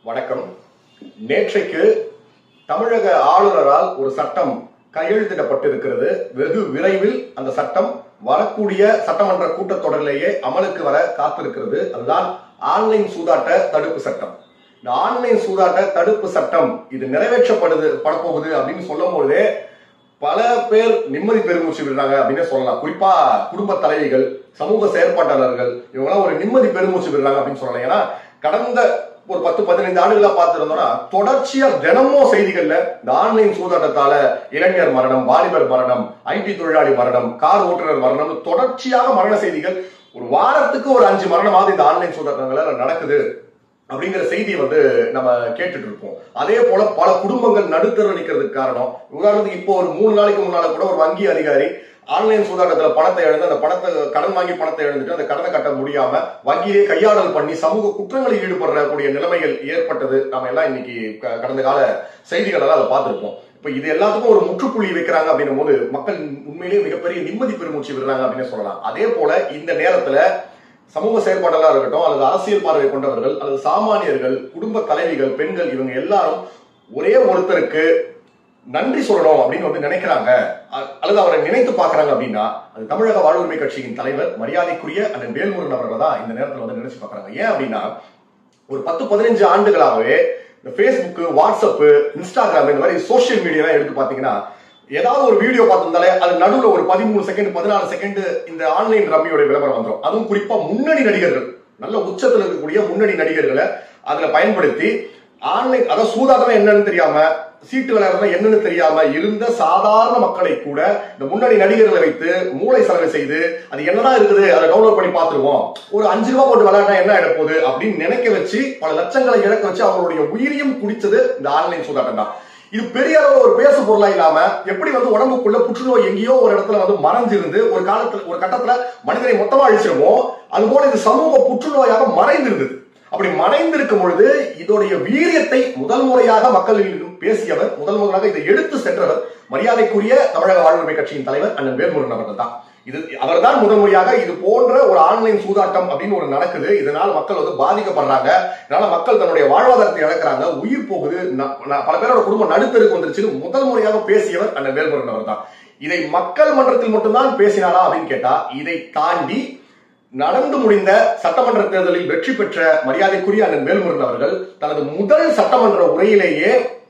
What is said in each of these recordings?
வணக்கம் நேற்றைக்கு தமிழக ஆளுநரால் ஒரு சட்டம் கையெழுத்திடப்பட்டிருக்கிறது வெகு விரைவில் அந்த சட்டம் வரக்கூடிய சட்டமன்ற கூட்டத்தொடரிலேயே அமலுக்கு வர காத்திருக்கிறது அதுதான் ஆன்லைன் சூதாட்ட தடுப்பு சட்டம் இந்த ஆன்லைன் சூதாட்ட தடுப்பு சட்டம் இது நிறைவேற்றப்படுது படப்போகுது அப்படின்னு சொல்லும் பொழுதே பல பேர் நிம்மதி பெருமூச்சு விடுறாங்க அப்படின்னு சொல்லலாம் குறிப்பா குடும்ப தலைவிகள் சமூக செயற்பாட்டாளர்கள் இவங்கெல்லாம் ஒரு நிம்மதி பெருமூச்சு விடுறாங்க அப்படின்னு சொல்லலாம் ஏன்னா கடந்த ஒரு பத்து பதினைந்து ஆண்டுகளா பார்த்திருந்தோம்னா தொடர்ச்சியா தினமும் செய்திகள்ல இந்த ஆன்லைன் சூதாட்டத்தால இளைஞர் மரணம் வாலிபர் மரணம் ஐடி தொழிலாளி மரணம் கார் ஓட்டுநர் மரணம் தொடர்ச்சியாக மரண செய்திகள் ஒரு வாரத்துக்கு ஒரு அஞ்சு மரணமாவது இந்த ஆன்லைன் சூதாட்டங்கள்ல நடக்குது அப்படிங்கிற செய்தி வந்து நம்ம கேட்டுட்டு இருப்போம் அதே போல பல குடும்பங்கள் நடுத்தர நிக்கிறதுக்கு காரணம் உதாரணத்துக்கு இப்போ ஒரு மூணு நாளைக்கு முன்னால கூட ஒரு வங்கி அதிகாரி ஆன்லைன் சூதாட்டத்துல பணத்தை இழந்து அந்த பணத்தை கடன் வாங்கி பணத்தை இழந்துட்டு அந்த கடனை கட்ட முடியாம வங்கியிலே கையாடல் பண்ணி சமூக குற்றங்களில் ஈடுபடக்கூடிய நிலைமைகள் ஏற்பட்டது நாம எல்லாம் இன்னைக்கு க- கடந்த கால செய்திகள் எல்லாம் அதை பார்த்திருப்போம் இப்ப இது எல்லாத்துக்கும் ஒரு முற்றுப்புள்ளி வைக்கிறாங்க அப்படின்னும் போது மக்கள் உண்மையிலேயே மிகப்பெரிய நிம்மதி பெருமூச்சு விடுறாங்க அப்படின்னு சொல்லலாம் அதே போல இந்த நேரத்துல சமூக செயற்பாடுகளா இருக்கட்டும் அல்லது அரசியல் பார்வை கொண்டவர்கள் அல்லது சாமானியர்கள் குடும்ப தலைவிகள் பெண்கள் இவங்க எல்லாரும் ஒரே ஒருத்தருக்கு நன்றி சொல்லணும் அப்படின்னு வந்து நினைக்கிறாங்க அ- அல்லது அவரை நினைத்து பார்க்கறாங்க அப்படின்னா அது தமிழக வாழ்வுரிமை கட்சியின் தலைவர் மரியாதைக்குரிய அண்ணன் வேல்முருகன் அவர்கள் தான் இந்த நேரத்துல வந்து நினைச்சு பார்க்கறாங்க ஏன் அப்படின்னா ஒரு பத்து பதினஞ்சு ஆண்டுகளாகவே இந்த ஃபேஸ்புக் வாட்ஸ்அப் இன்ஸ்டாகிராம் இந்த மாதிரி சோஷியல் மீடியா எடுத்து பாத்தீங்கன்னா ஏதாவது ஒரு வீடியோ பார்த்திருந்தாலே அது நடுவுல ஒரு பதிமூணு செகண்ட் பதினாலு செகண்ட் இந்த ஆன்லைன் ரம்மியோட விளம்பரம் வந்துடும் அதுவும் குறிப்பா முன்னணி நடிகர்கள் நல்ல உச்சத்துல இருக்கக்கூடிய முன்னணி நடிகர்களை அதுல பயன்படுத்தி ஆன்லைன் அதாவது சூதாட்டம் என்னன்னு தெரியாம சீட்டு விளையாடுறதா என்னன்னு தெரியாம இருந்த சாதாரண மக்களை கூட இந்த முன்னணி நடிகர்களை வைத்து மூளை செலவு செய்து அது என்னதான் இருக்குது அதை டவுன்லோட் பண்ணி பார்த்துருவோம் ஒரு அஞ்சு ரூபா போட்டு விளையாடினா என்ன ஆயிட போகுது அப்படின்னு நினைக்க வச்சு பல லட்சங்களை இழக்க வச்சு அவங்களுடைய உயிரையும் குடிச்சது இந்த ஆன்லைன் சூதாட்டம் தான் இது பெரிய அளவு ஒரு பேசு பொருளா இல்லாம எப்படி வந்து உடம்புக்குள்ள புற்றுநோய் எங்கேயோ ஒரு இடத்துல வந்து மறைஞ்சிருந்து ஒரு காலத்துல ஒரு கட்டத்துல மனிதனை மொத்தமா அழிச்சிருமோ அது போல இது சமூக புற்றுநோயாக மறைந்திருந்தது அப்படி மறைந்திருக்கும் பொழுது இதோடைய வீரியத்தை முதல் முறையாக மக்களிடம் பேசியவர் முதல் முதலாக இதை எடுத்து சென்றவர் மரியாதைக்குரிய தமிழக வாழ்வுரிமை கட்சியின் தலைவர் அண்ணன் வேல்முருகன் அவர்கள் தான் இது அவர்தான் முதல் முறையாக இது போன்ற ஒரு ஆன்லைன் சூதாட்டம் அப்படின்னு ஒரு நடக்குது இதனால் மக்கள் வந்து பாதிக்கப்படுறாங்க இதனால மக்கள் தன்னுடைய வாழ்வாதாரத்தை இழக்கிறாங்க உயிர் போகுது ந- ந- பல பேரோட குடும்பம் நடுத்தருக்கு வந்துருச்சு முதல் முறையாக பேசியவர் அண்ணன் வேல்முருகன் அவர் தான் இதை மக்கள் மன்றத்தில் மட்டும்தான் பேசினாரா அப்படின்னு கேட்டா இதை தாண்டி நடந்து முடிந்த சட்டமன்ற தேர்தலில் வெற்றி பெற்ற மரியாதைக்குரிய அண்ணன் வேல்முருகன் அவர்கள் தனது முதல் சட்டமன்ற உரையிலேயே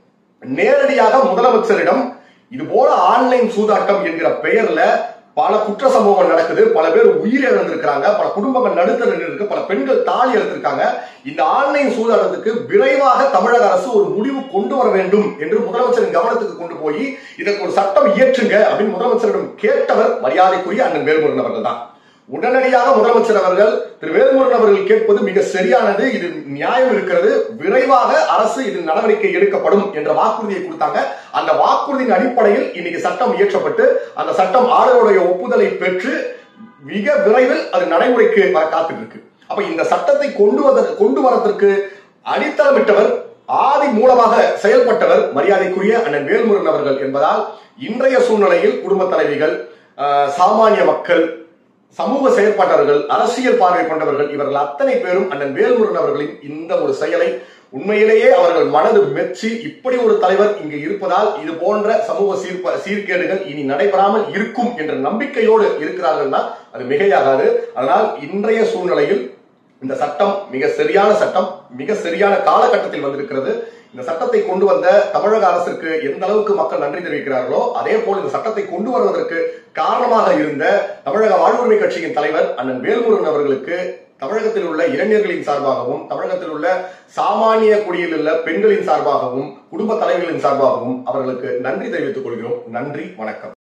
நேரடியாக முதலமைச்சரிடம் இது போல ஆன்லைன் சூதாட்டம் என்கிற பெயர்ல பல குற்ற சம்பவங்கள் நடக்குது பல பேர் உயிர் இழந்திருக்கிறாங்க பல குடும்பங்கள் நடுத்தர இருக்கு பல பெண்கள் தாலி எடுத்திருக்காங்க இந்த ஆன்லைன் சூதாட்டத்துக்கு விரைவாக தமிழக அரசு ஒரு முடிவு கொண்டு வர வேண்டும் என்று முதலமைச்சரின் கவனத்துக்கு கொண்டு போய் இதற்கு ஒரு சட்டம் இயற்றுங்க அப்படின்னு முதலமைச்சரிடம் கேட்டவர் மரியாதைக்குரிய அண்ணன் வேல்முருகன் அவர்கள் தான் உடனடியாக முதலமைச்சர் அவர்கள் திரு வேல்முருகன் அவர்கள் கேட்பது மிக சரியானது இது நியாயம் இருக்கிறது விரைவாக அரசு இதில் நடவடிக்கை எடுக்கப்படும் என்ற வாக்குறுதியை கொடுத்தாங்க அந்த வாக்குறுதியின் அடிப்படையில் இன்னைக்கு சட்டம் இயற்றப்பட்டு அந்த சட்டம் ஆளுநருடைய ஒப்புதலை பெற்று மிக விரைவில் அது நடைமுறைக்கு வர காத்துட்டு இருக்கு அப்ப இந்த சட்டத்தை கொண்டு வர கொண்டு வரதற்கு அடித்தளமிட்டவர் ஆதி மூலமாக செயல்பட்டவர் மரியாதைக்குரிய அண்ணன் வேல்முருகன் அவர்கள் என்பதால் இன்றைய சூழ்நிலையில் குடும்ப தலைவிகள் ஆஹ், சாமானிய மக்கள் சமூக செயற்பாட்டாளர்கள் அரசியல் பார்வை கொண்டவர்கள் இவர்கள் அத்தனை பேரும் அண்ணன் வேல்முருகன் அவர்களின் இந்த ஒரு செயலை உண்மையிலேயே அவர்கள் மனது மெச்சி இப்படி ஒரு தலைவர் இங்கு இருப்பதால் இது போன்ற சமூக சீர்ப சீர்கேடுகள் இனி நடைபெறாமல் இருக்கும் என்ற நம்பிக்கையோடு இருக்கிறார்கள்னா அது மிகையாகாது அதனால் இன்றைய சூழ்நிலையில் இந்த சட்டம் மிக சரியான சட்டம் மிக சரியான காலகட்டத்தில் வந்திருக்கிறது இந்த சட்டத்தை கொண்டு வந்த தமிழக அரசுக்கு எந்த அளவுக்கு மக்கள் நன்றி தெரிவிக்கிறார்களோ அதே போல் இந்த சட்டத்தை கொண்டு வருவதற்கு காரணமாக இருந்த தமிழக வாழ்வுரிமை கட்சியின் தலைவர் அண்ணன் வேல்முருகன் அவர்களுக்கு தமிழகத்தில் உள்ள இளைஞர்களின் சார்பாகவும் தமிழகத்தில் உள்ள சாமானிய குடியில் உள்ள பெண்களின் சார்பாகவும் குடும்ப தலைவர்களின் சார்பாகவும் அவர்களுக்கு நன்றி தெரிவித்துக் கொள்கிறோம் நன்றி வணக்கம்